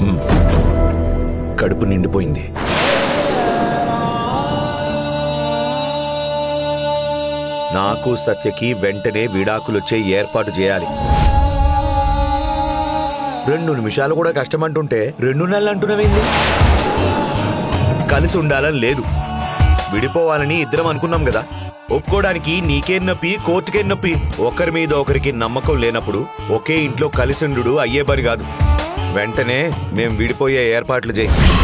మ్. కడుపు నిండిపోయింది నాకు సత్యకి వెంటనే విడాకులొచ్చే ఏర్పాటు చేయాలి రెండు నిమిషాలు కూడా కష్టమంటుంటే రెండు నెలలు అంటున్నావేంది కలిసి ఉండాలని లేదు విడిపోవాలని ఇద్దరం అనుకున్నాం కదా ఒప్పుకోవడానికి నీకేం నొప్పి కోర్టుకేం నొప్పి ఒకరి మీద ఒకరికి నమ్మకం లేనప్పుడు ఒకే ఇంట్లో కలిసిండు అయ్యే పని కాదు వెంటనే మేం విడిపోయే ఏర్పాట్లు చేయి